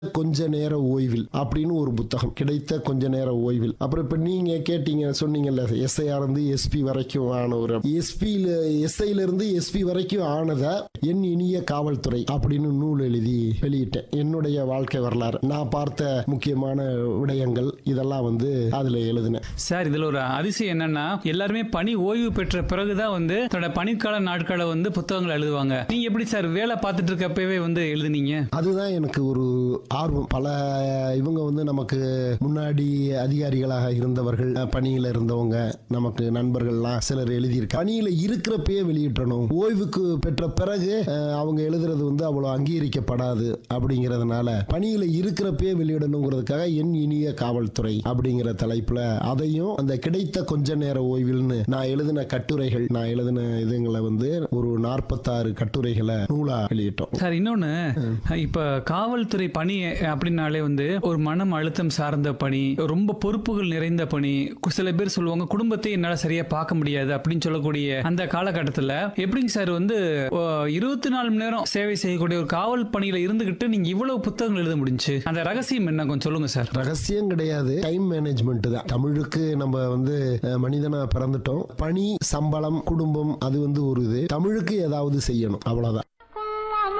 கொஞ்ச நேர ஓய்வில் அப்படின்னு ஒரு புத்தகம் கிடைத்த கொஞ்ச நேர ஓய்வில் அப்புறம் இப்ப நீங்க கேட்டீங்க சொன்னீங்கல்ல எஸ்ஐஆர் இருந்து எஸ்பி வரைக்கும் ஆன ஒரு எஸ்பியில எஸ்ஐல இருந்து எஸ்பி வரைக்கும் ஆனத என் இனிய காவல்துறை அப்படின்னு நூல் எழுதி வெளியிட்டேன் என்னுடைய வாழ்க்கை வரலாறு நான் பார்த்த முக்கியமான விடயங்கள் இதெல்லாம் வந்து அதுல எழுதினேன் சார் இதுல ஒரு அதிசயம் என்னன்னா எல்லாருமே பணி ஓய்வு பெற்ற பிறகுதான் வந்து தன்னோட பணிக்கால நாட்களை வந்து புத்தகங்கள் எழுதுவாங்க நீங்க எப்படி சார் வேலை பார்த்துட்டு இருக்கப்பவே வந்து எழுதுனீங்க அதுதான் எனக்கு ஒரு ஆர்வம் பல இவங்க வந்து நமக்கு முன்னாடி அதிகாரிகளாக இருந்தவர்கள் அஹ், பணியில இருந்தவங்க நமக்கு நண்பர்கள்லாம் சிலர் எழுதியிருக்க பணியில இருக்கிறப்பயே வெளியிட்டணும் ஓய்வுக்கு பெற்ற பிறகு அஹ், அவங்க எழுதுறது வந்து அவ்வளவு அங்கீகரிக்கப்படாது அப்படிங்கிறதுனால பணியில இருக்கிறப்பயே வெளியிடணுங்கிறதுக்காக என் இனிய காவல்துறை அப்படிங்கிற தலைப்புல அதையும் அந்த கிடைத்த கொஞ்ச நேர ஓய்வில்னு நான் எழுதின கட்டுரைகள் நான் எழுதின இதுங்களை வந்து ஒரு நாற்பத்தாறு கட்டுரைகளை நூலா வெளியிட்டோம் சார் இன்னொன்னு இப்ப காவல்துறை பணி அப்படின்னாலே வந்து ஒரு மனம் அழுத்தம் சார்ந்த பணி ரொம்ப பொறுப்புகள் நிறைந்த பணி கு- சில பேர் சொல்லுவாங்க குடும்பத்தை என்னால சரியா பார்க்க முடியாது அப்படின்னு சொல்லக்கூடிய அந்த காலகட்டத்துல எப்படிங்க சார் வந்து இருபத்தி நாலு மணி நேரம் சேவை செய்யக்கூடிய ஒரு காவல் பணியில இருந்துகிட்டு நீங்க இவ்வளவு புத்தகங்கள் எழுத முடிஞ்சு அந்த ரகசியம் என்ன கொஞ்சம் சொல்லுங்க சார் ரகசியம் கிடையாது டைம் மேனேஜ்மெண்ட் தான் தமிழுக்கு நம்ம வந்து அஹ், மனிதனா பிறந்துட்டோம் பணி சம்பளம் குடும்பம் அது வந்து ஒரு இது தமிழுக்கு ஏதாவது செய்யணும் அவ்வளவுதான்